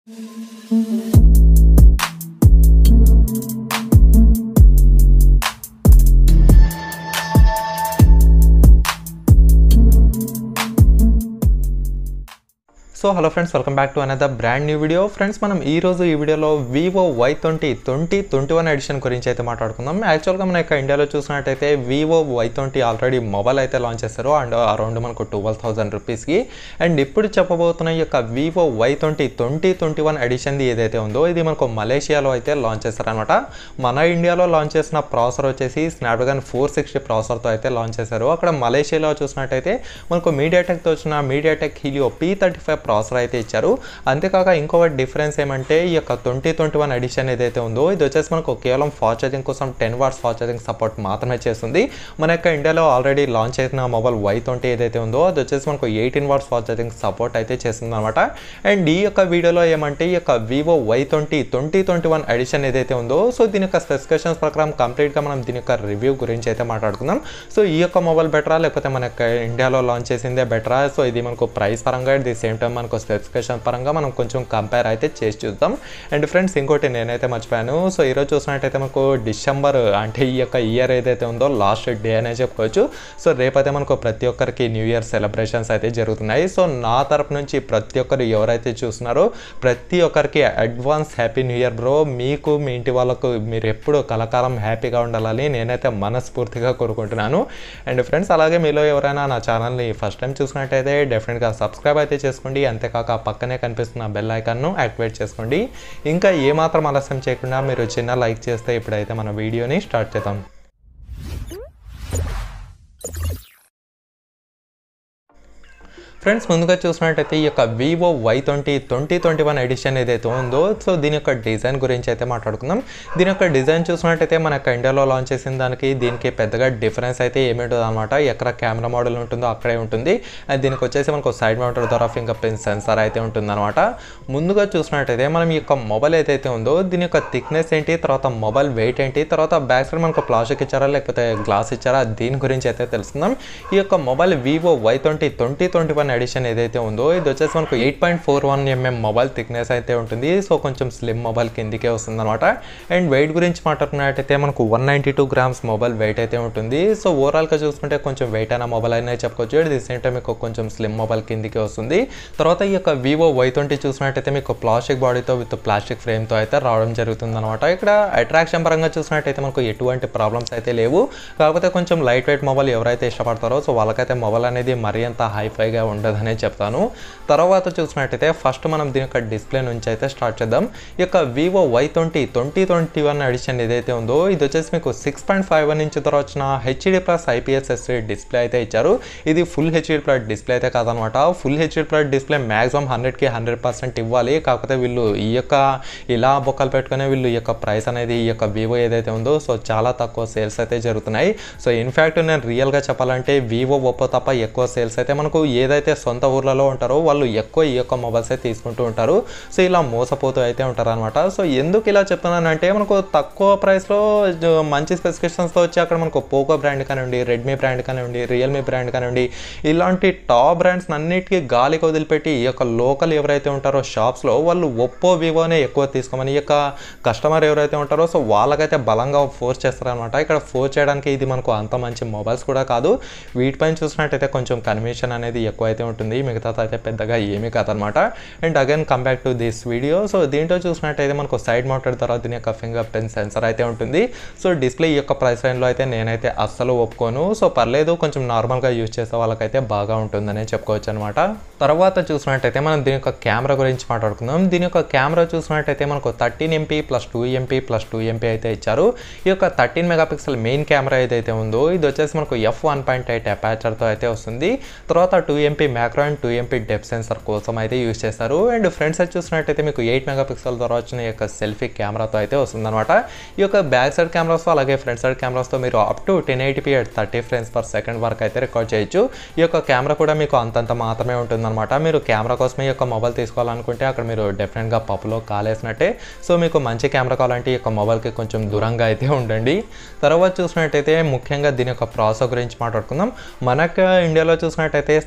so hello friends welcome back to another brand new video friends మనం ఈ రోజు ఈ వీడియోలో Vivo Y twenty twenty twenty one edition గురించి అయితే మాట్లాడుకుందాం యాక్చువల్గా మన యొక్క ఇండియాలో చూసినట్టయితే Vivo Y twenty already mobile అయితే లాంచ్ చేస్తారు అండ్ అరౌండ్ మనకు ట్వెల్వ్ థౌసండ్ రూపీస్కి అండ్ ఇప్పుడు చెప్పబోతున్న ఈ యొక్క Vivo Y twenty twenty twenty one ఎడిషన్ది ఏదైతే ఉందో ఇది మనకు మలేషియాలో అయితే లాంచ్ చేస్తారనమాట మన ఇండియాలో లాంచ్ చేసిన ప్రాసెసర్ వచ్చేసి స్నాప్డ్రాగన్ ఫోర్ సిక్స్టీ ప్రాసెసర్తో అయితే లాంచ్ చేశారు అక్కడ మలేషియాలో చూసినట్టయితే మనకు మీడియాటెక్తో వచ్చిన MediaTek Helio P thirty five processor అయితే ఇచ్చారు అంతేకాక ఇంకొక డిఫరెన్స్ ఏమంటే ఈ యొక్క ట్వంటీ ట్వంటీ వన్ ఎడిషన్ ఏదైతే ఉందో ఇది వచ్చేసి మనకు కేవలం ఫాస్ట్ ఛార్జింగ్ కోసం ten watts fast charging support మాత్రమే చేస్తుంది మన యొక్క ఇండియాలో ఆల్రెడీ లాంచ్ చేసిన మొబైల్ వై ట్వంటీ ఏదైతే ఉందో అది వచ్చేసి మనకు eighteen watts fast charging support అయితే చేస్తుంది అనమాట అండ్ ఈ యొక్క వీడియోలో ఏమంటే ఈ యొక్క Vivo Y twenty twenty twenty one edition ఏదైతే ఉందో సో దీని యొక్క స్పెసిఫికేషన్స్ ప్రకారం కంప్లీట్గా మనం దీని యొక్క రివ్యూ గురించి అయితే మాట్లాడుకుందాం సో ఈ యొక్క మొబైల్ బెటరా లేకపోతే మన యొక్క ఇండియాలో లాంచ్ చేసిందే బెటరా సో ఇది మనకు ప్రైస్ పరంగా అట్ ది సేమ్ టైం మనకు స్పెసిఫికేషన్ పరంగా మనం కొంచెం కంపేర్ అయితే చేసి చూద్దాం అండ్ ఫ్రెండ్స్ ఇంకోటి నేనైతే మర్చిపోయాను సో ఈరోజు చూసినట్టయితే మనకు డిసెంబర్ అంటే ఈ యొక్క ఇయర్ ఏదైతే ఉందో లాస్ట్ డే అనే చెప్పుకోవచ్చు సో రేపైతే మనకు ప్రతి ఒక్కరికి న్యూ ఇయర్ సెలబ్రేషన్స్ అయితే జరుగుతున్నాయి సో నా తరపు నుంచి ప్రతి ఒక్కరు ఎవరైతే చూస్తున్నారో ప్రతి ఒక్కరికి advance happy new year bro మీకు మీ ఇంటి వాళ్ళకు మీరు ఎప్పుడు కలకాలం హ్యాపీగా ఉండాలని నేనైతే మనస్ఫూర్తిగా కోరుకుంటున్నాను అండ్ ఫ్రెండ్స్ అలాగే మీలో ఎవరైనా నా ఛానల్ని ఫస్ట్ టైం చూసినట్టయితే డెఫినెట్గా సబ్స్క్రైబ్ అయితే చేసుకోండి అంతేకాక పక్కనే కనిపిస్తున్న బెల్ ఐకాన్ను యాక్టివేట్ చేసుకోండి ఇంకా ఏమాత్రం ఆలస్యం చేయకుండా మీరు చిన్న లైక్ చేస్తే ఇప్పుడైతే మన వీడియోని స్టార్ట్ చేద్దాం ఫ్రెండ్స్ ముందుగా చూసినట్టయితే ఈ యొక్క Vivo Y twenty twenty twenty one edition ఏదైతే ఉందో సో దీని యొక్క డిజైన్ గురించి అయితే మాట్లాడుకుందాం దీని యొక్క డిజైన్ చూసినట్టయితే మన యొక్క ఇండియాలో లాంచ్ చేసిన దానికి దీనికి పెద్దగా డిఫరెన్స్ అయితే ఏమిటో అనమాట ఎక్కడ కెమెరా మోడల్ ఉంటుందో అక్కడే ఉంటుంది అండ్ దీనికి వచ్చేసి మనకు సైడ్ మౌంటర్ ద్వారా ఫింగర్ ప్రింట్ సెన్సార్ అయితే ఉంటుందన్నమాట ముందుగా చూసినట్టయితే మనం ఈ యొక్క మొబైల్ ఏదైతే ఉందో దీని యొక్క థిక్నెస్ ఏంటి తర్వాత మొబైల్ వెయిట్ ఏంటి తర్వాత బ్యాక్ సైడ్ మనకు ప్లాస్టిక్ ఇచ్చారా లేకపోతే గ్లాస్ ఇచ్చారా దీని గురించి అయితే తెలుసుకుందాం ఈ యొక్క mobile Vivo Y twenty twenty twenty one edition ఏదైతే ఉందో ఇది వచ్చేసి మనకు eight point four one mm mobile thickness అయితే ఉంటుంది సో కొంచెం స్లిమ్ మొబైల్ కిందికే వస్తుంది అనమాట అండ్ వెయిట్ గురించి మాట్లాడుకున్నట్టయితే మనకు one ninety two grams mobile weight అయితే ఉంటుంది సో ఓవరాల్గా చూసుకుంటే కొంచెం వెయిట్ అయిన మొబైల్ అయినా చెప్పుకోవచ్చు అట్ ది సేమ్ టైం మీకు కొంచెం స్లిమ్ మొబైల్ కిందికి వస్తుంది తర్వాత ఈ యొక్క వివో వై ట్వంటీ చూసినట్టయితే మీకు ప్లాస్టిక్ బాడీతో విత్ ప్లాస్టిక్ ఫ్రేమ్తో అయితే రావడం జరుగుతుంది అనమాట ఇక్కడ అట్రాక్షన్ పరంగా చూసినట్టయితే మనకు ఎటువంటి ప్రాబ్లమ్స్ అయితే లేవు కాకపోతే కొంచెం లైట్ వెయిట్ మొబైల్ ఎవరైతే ఇష్టపడతారో సో వాళ్ళకైతే మొబైల్ అనేది మరీ అంత హైఫైగా ఉండదనే చెప్తాను తర్వాత చూసినట్టయితే ఫస్ట్ మనం దీని యొక్క డిస్ప్లే నుంచి అయితే స్టార్ట్ చేద్దాం ఈ యొక్క Vivo Y twenty twenty twenty one edition ఏదైతే ఉందో ఇది వచ్చేసి మీకు six point five one inch ద్వారా వచ్చిన HD plus IPS SC display అయితే ఇచ్చారు ఇది ఫుల్ హెచ్డి ప్లస్ డిస్ప్లే అయితే కాదనమాట full HD plus display maximum హండ్రెడ్కి హండ్రెడ్ పర్సెంట్ ఇవ్వాలి కాకపోతే వీళ్ళు ఈ యొక్క ఇలా బొక్కలు పెట్టుకునే వీళ్ళు ఈ యొక్క ప్రైస్ అనేది ఈ యొక్క వివో ఏదైతే ఉందో సో చాలా తక్కువ సేల్స్ అయితే జరుగుతున్నాయి సో ఇన్ఫ్యాక్ట్ నేను రియల్గా చెప్పాలంటే వివో ఒప్పో తప్ప ఎక్కువ సేల్స్ అయితే మనకు ఏదైతే సొంత ఊర్లలో ఉంటారో వాళ్ళు ఎక్కువ ఈ యొక్క మొబైల్స్ అయితే తీసుకుంటూ ఉంటారు సో ఇలా మోసపోతూ అయితే ఉంటారు అనమాట సో ఎందుకు ఇలా చెప్తున్నానంటే మనకు తక్కువ ప్రైస్లో మంచి స్పెసిఫికేషన్స్తో వచ్చి అక్కడ మనకు పోకో బ్రాండ్ కానివ్వండి రెడ్మీ బ్రాండ్ కానివ్వండి రియల్మీ బ్రాండ్ కానివ్వండి ఇలాంటి టాప్ బ్రాండ్స్ అన్నిటికీ గాలికి వదిలిపెట్టి ఈ యొక్క లోకల్ ఎవరైతే ఉంటారో షాప్స్లో వాళ్ళు ఒప్పో వివోనే ఎక్కువ తీసుకోమని ఈ యొక్క కస్టమర్ ఎవరైతే ఉంటారో సో వాళ్ళకైతే బలంగా ఫోర్స్ చేస్తారనమాట ఇక్కడ ఫోర్స్ చేయడానికి ఇది మనకు అంత మంచి మొబైల్స్ కూడా కాదు వీటిపైన చూసినట్టయితే కొంచెం కన్వెన్షన్ అనేది ఎక్కువ అయితే ఉంటుంది మిగతా అయితే పెద్దగా ఏమీ కాదనమాట and again come back to this video so దీంట్లో చూసినట్టయితే మనకు సైడ్ మౌంటెడ్ తర్వాత దీని యొక్క ఫింగర్ ప్రింట్ సెన్సర్ అయితే ఉంటుంది సో డిస్ప్లే ఈ యొక్క ప్రైస్ రేంజ్లో అయితే నేనైతే అస్సలు ఒప్పుకోను సో పర్లేదు కొంచెం నార్మల్గా యూజ్ చేసే వాళ్ళకైతే బాగా ఉంటుందని చెప్పుకోవచ్చు అనమాట తర్వాత చూసినట్టయితే మనం దీని యొక్క కెమెరా గురించి మాట్లాడుకుందాం దీని యొక్క కెమెరా చూసినట్టయితే మనకు thirteen MP plus two MP plus two MP అయితే ఇచ్చారు ఈ యొక్క థర్టీన్ మెగాపిక్సెల్ మెయిన్ కెమెరా ఏదైతే ఉందో ఇది వచ్చేసి మనకు ఎఫ్ వన్ పాయింట్ ఎయిట్ అపాచర్తో అయితే వస్తుంది తర్వాత two MP macro and two MP depth sensor కోసం అయితే యూజ్ చేస్తారు అండ్ ఫ్రంట్ సైడ్ చూసినట్టయితే మీకు ఎయిట్ మెగాపిక్సెల్ ద్వారా వచ్చిన ఈ యొక్క సెల్ఫీ కెమెరాతో అయితే వస్తుందన్నమాట ఈ యొక్క బ్యాక్ సైడ్ కెమెరాస్తో అలాగే ఫ్రంట్ సైడ్ కెమెరాస్తో మీరు up to ten eighty p at thirty frames per second వరకు అయితే రికార్డ్ చేయొచ్చు ఈ యొక్క కెమెరా కూడా మీకు అంతంత మాత్రమే ఉంటుందన్నమాట మీరు కెమెరా కోసమే ఈ యొక్క మొబైల్ తీసుకోవాలనుకుంటే అక్కడ మీరు డెఫినెట్గా పప్పులో కాలేసినట్టే సో మీకు మంచి కెమెరా కావాలంటే ఈ యొక్క మొబైల్కి కొంచెం దూరంగా అయితే ఉండండి తర్వాత చూసినట్టయితే ముఖ్యంగా దీని యొక్క ప్రాసెసర్ గురించి మాట్లాడుకుందాం మనకు ఇండియాలో చూసినట్టయితే స్నాప్డ్రాగన్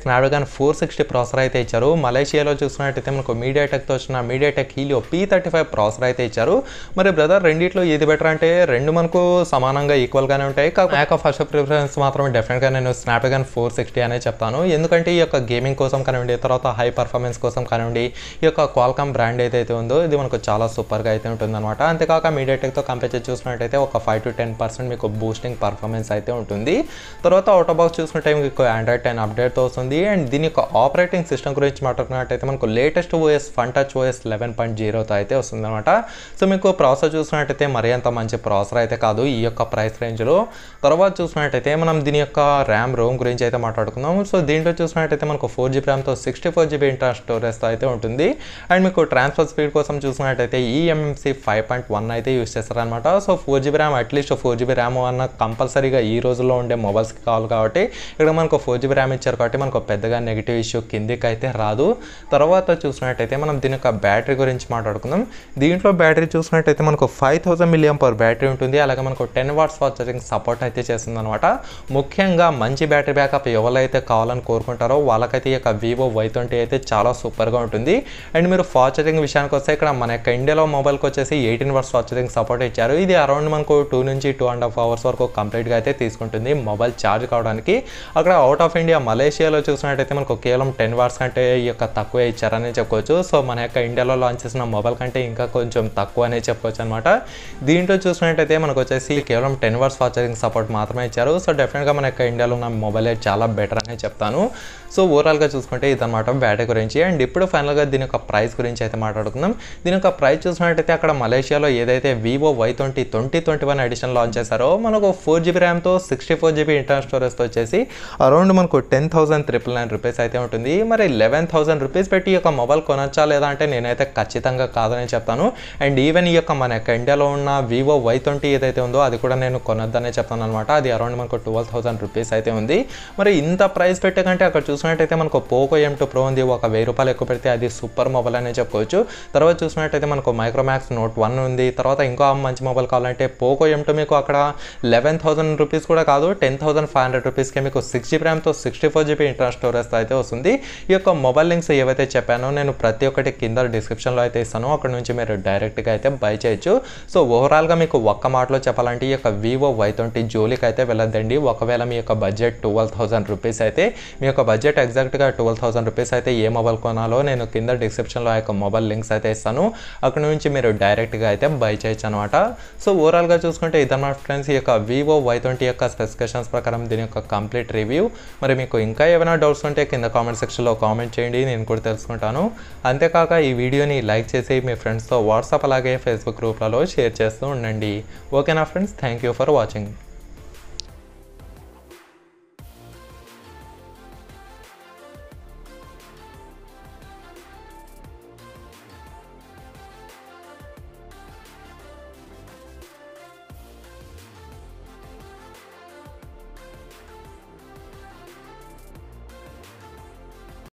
ఫోర్ సిక్స్టీ ప్రాసెసర్ అయితే ఇచ్చారు మలేషియాలో చూసుకున్నట్టయితే మనకు మీడియాటెక్తో వచ్చిన MediaTek Helio P thirty five processor అయితే ఇచ్చారు మరి బ్రదర్ రెండిట్లో ఏది బెటర్ అంటే రెండు మనకు సమానంగా ఈక్వల్గానే ఉంటాయి కాకపోతే ల్యాక్ ఆఫ్ ఫస్ట్ ప్రిఫరెన్స్ మాత్రం డెఫినెట్గా నేను స్నాప్డ్రాగన్ ఫోర్ సిక్స్టీ అనే చెప్తాను ఎందుకంటే ఈ యొక్క గేమింగ్ కోసం కానివ్వండి తర్వాత హై పర్ఫార్మెన్స్ కోసం కానివ్వండి ఈ యొక్క క్వాల్కామ్ బ్రాండ్ ఏదైతే ఉందో ఇది మనకు చాలా సూపర్గా అయితే ఉంటుందన్నమాట అంతేకాక మీడియాటెక్తో కంపేర్ చేసి చూసుకున్నట్టయితే ఒక ఫైవ్ టు టెన్ పర్సెంట్ మీకు బూస్టింగ్ పర్ఫార్మెన్స్ అయితే ఉంటుంది తర్వాత అవుట్ బాక్స్ చూసుకుంటే మీకు ఆండ్రాయిడ్ టెన్ అప్డేట్తో వస్తుంది అండ్ దీని యొక్క ఆపరేటింగ్ సిస్టమ్ గురించి మాట్లాడుకున్నట్టయితే మనకు latest OS Funtouch OS eleven point జీరోతో అయితే వస్తుందన్నమాట సో మీకు ప్రాసెసర్ చూసుకున్నట్టయితే మరీ అంత మంచి ప్రాసెసర్ అయితే కాదు ఈ యొక్క ప్రైస్ రేంజ్లో తర్వాత చూసుకున్నట్టయితే మనం దీని యొక్క ర్యామ్ రోమ్ గురించి అయితే మాట్లాడుకుందాం సో దీంట్లో చూసుకున్నట్టయితే మనకు ఫోర్ జీబీ ర్యామ్తో సిక్స్టీ ఫోర్ జీబీ ఇంటర్ స్టోరేజ్తో అయితే ఉంటుంది అండ్ మీకు ట్రాన్స్ఫర్ స్పీడ్ కోసం చూసుకున్నట్టయితే ఈ ఎంఎంసీ ఫైవ్ పాయింట్ వన్ అయితే యూస్ చేస్తారనమాట so four GB RAM at least four GB RAM అన్న కంపల్సరీగా ఈ రోజుల్లో ఉండే మొబైల్స్కి కావాలి కాబట్టి ఇక్కడ మనకు ఫోర్ జీబీ ర్యామ్ ఇచ్చారు కాబట్టి మనకు పెద్దగా నెగిటివ్ ఇష్యూ కిందికి అయితే రాదు తర్వాత చూసినట్టయితే మనం దీని యొక్క బ్యాటరీ గురించి మాట్లాడుకుందాం దీంట్లో బ్యాటరీ చూసినట్టయితే మనకు five thousand milliamp per battery ఉంటుంది అలాగే మనకు ten watts fast charging support అయితే చేస్తుంది అనమాట ముఖ్యంగా మంచి బ్యాటరీ బ్యాకప్ ఎవరైతే కావాలని కోరుకుంటారో వాళ్ళకైతే ఈ యొక్క వివో వై ట్వంటీ అయితే చాలా సూపర్గా ఉంటుంది అండ్ మీరు ఫాస్ట్ ఛార్జింగ్ విషయానికి వస్తే ఇక్కడ మన యొక్క ఇండియాలో మొబైల్కి వచ్చేసి eighteen watts fast charging support ఇచ్చారు ఇది అరౌండ్ మనకు టూ నుంచి టూ అండ్ హాఫ్ అవర్స్ వరకు కంప్లీట్గా అయితే తీసుకుంటుంది మొబైల్ ఛార్జ్ కావడానికి అక్కడ అవుట్ ఆఫ్ ఇండియా మలేషియాలో చూసినట్టయితే మనకు కేవలం టెన్ వాట్స్ కంటే ఈ యొక్క తక్కువే ఇచ్చారని చెప్పుకోవచ్చు సో మన యొక్క ఇండియాలో లాంచ్ చేసిన మొబైల్ కంటే ఇంకా కొంచెం తక్కువ అనే చెప్పుకోవచ్చు అనమాట దీంట్లో చూసినట్టయితే మనకు వచ్చేసి కేవలం ten watts fast charging support మాత్రమే ఇచ్చారు సో డెఫినెట్గా మన యొక్క ఇండియాలో ఉన్న మొబైల్ చాలా బెటర్ అనే చెప్తాను సో ఓవరాల్గా చూసుకుంటే ఇదన్నమాట బ్యాటరీ గురించి అండ్ ఇప్పుడు ఫైనల్గా దీని యొక్క ప్రైస్ గురించి అయితే మాట్లాడుకుందాం దీని యొక్క ప్రైస్ చూసినట్టయితే అక్కడ మలేషియాలో ఏదైతే Vivo Y twenty twenty twenty one edition launch చేశారో మనకు ఫోర్ జీబీ ర్యామ్తో సిక్స్టీ ఫోర్ జీబీ ఇంటర్నల్ స్టోరేజ్తో వచ్చేసి అరౌండ్ మనకు ten thousand triple nine rupees అయితే ఉంటుంది మరి లెవెన్ థౌసండ్ రూపీస్ పెట్టి ఈ యొక్క మొబైల్ కొనొచ్చా లేదా అంటే నేనైతే ఖచ్చితంగా కాదని చెప్తాను అండ్ ఈవెన్ ఈ యొక్క మన యొక్క ఇండియాలో ఉన్న వివో వై ట్వంటీ ఏదైతే ఉందో అది కూడా నేను కొనొద్దనే చెప్తాను అనమాట అది అరౌండ్ మనకు ట్వెల్వ్ థౌసండ్ రూపీస్ అయితే ఉంది మరి ఇంత ప్రైస్ పెట్టే కంటే అక్కడ చూసినట్టయితే మనకు పోకో ఎం టూ ప్రో ఉంది ఒక వెయ్యి రూపాయలు ఎక్కువ పెడితే అది సూపర్ మొబైల్ అనే చెప్పుకోవచ్చు తర్వాత చూసినట్టయితే మనకు మైక్రోమాక్స్ నోట్ వన్ ఉంది తర్వాత ఇంకో మంచి మొబైల్ కావాలంటే పోకో ఎం టూ మీకు అక్కడ లెవెన్ థౌసండ్ రూపీస్ కూడా కాదు టెన్ థౌసండ్ ఫైవ్ హండ్రెడ్ రూపీస్కి మీకు సిక్స్ జీబీ ర్యామ్తో సిక్స్టీ ఫోర్ జీబీ ఇంటర్నల్ స్టోరేజ్తో అయితే వస్తుంది ఈ యొక్క మొబైల్ లింక్స్ ఏవైతే చెప్పానో నేను ప్రతి ఒక్కటి కింద డిస్క్రిప్షన్లో అయితే ఇస్తాను అక్కడ నుంచి మీరు డైరెక్ట్గా అయితే బై చేయొచ్చు సో ఓవరాల్గా మీకు ఒక్క మాటలో చెప్పాలంటే ఈ యొక్క వివో వై ట్వంటీ జోలికి అయితే వెళ్ళొద్దండి ఒకవేళ మీ యొక్క బడ్జెట్ ట్వెల్వ్ థౌసండ్ రూపీస్ అయితే మీ యొక్క బడ్జెట్ ఎగ్జాక్ట్గా ట్వెల్వ్ థౌసండ్ రూపీస్ అయితే ఏ మొబైల్ కొనాలో నేను కింద డిస్క్రిప్షన్లో ఆ యొక్క మొబైల్ లింక్స్ అయితే ఇస్తాను అక్కడ నుంచి మీరు డైరెక్ట్గా అయితే బై చేయొచ్చు అనమాట సో ఓవరాల్గా చూసుకుంటే ఇదన్నమాట ఫ్రెండ్స్ ఈ యొక్క వివో వై ట్వంటీ యొక్క స్పెసిఫికేషన్స్ ప్రకారం దీని యొక్క కంప్లీట్ రివ్యూ మరి మీకు ఇంకా ఏమైనా డౌట్స్ ఉంటే కింద కామెంట్ సెక్షన్లో కామెంట్ చేయండి నేను కూడా తెలుసుకుంటాను అంతేకాక ఈ వీడియోని లైక్ చేసి మీ ఫ్రెండ్స్తో వాట్సాప్ అలాగే ఫేస్బుక్ గ్రూప్లలో షేర్ చేస్తూ ఉండండి ఓకేనా friends thank you for watching